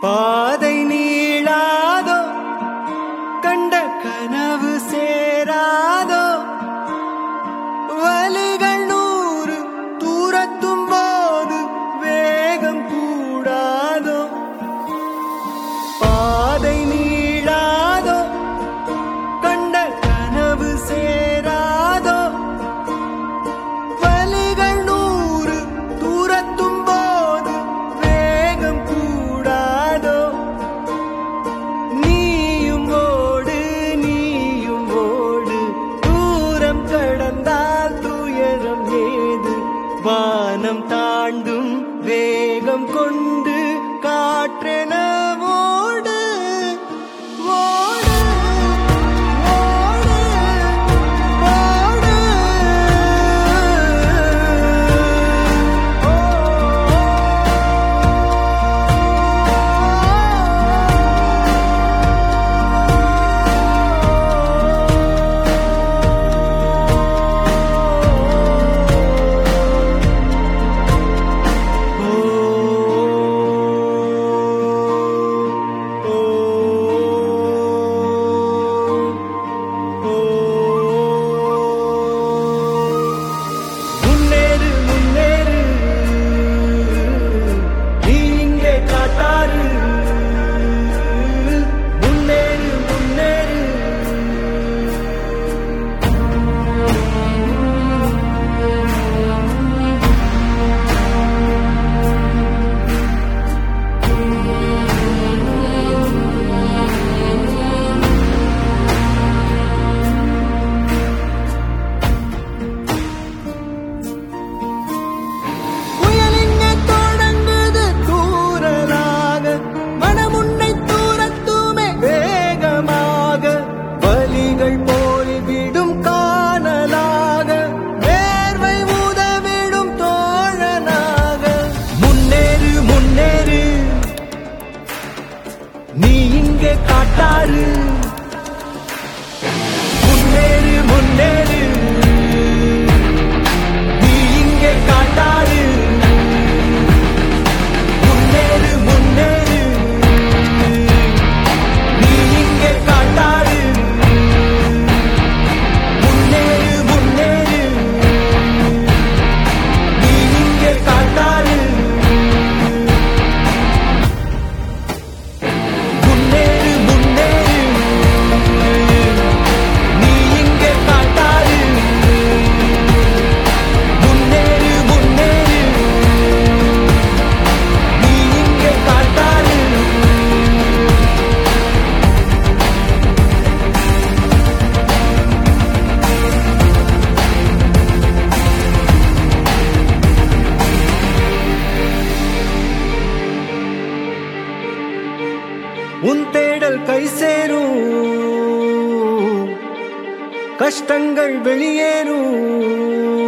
பாதை நீளாதோ கண்ட கனவு சேராதோ வலிகள் நூறு தூரத்தும் போது வேகம் கூடாதோ பாதை நீளாதோ கண்ட கனவு சேராதோ வலிகள் நூறு தூரத்தும் போது வேகம் கூடாதோ நீயும் ஓடு நீயும் ஓடு தூரம் கடந்தால் துயரம் ஏது வானம் தாண்டும் வேகம் கொண்டு காற்றென ஓடு ஓடு ஓடு ஓடு முன்னேறு முன்னேறு நீ இங்கே காட்டாரு முன்னேறு முன்னேறு புயலிங்க தொடங்குது தூரலாக மனமுன்னை தூரத்துமே வேகமாக வலிகள் போய்விடும் காணலாக வேர்வை உதவிடும் தோழனாக முன்னேறு முன்னேறு நீ இங்கே காட்டாரு முன்னேறு முன்னேறு நீ இங்கே காட்டாரு முன்னேறு முன்னேறு நீ இங்கே காட்டாரு முன்னேறு முன்னேறு நீ இங்கே காட்டாரு முன்னேறு முன்னேறு நீ இங்கே காட்டாரு முன்னேறு முன்னேறு நீ இங்கே காட்டாரு உன் தேடல் கை சேரும் கஷ்டங்கள் வெளியேறும்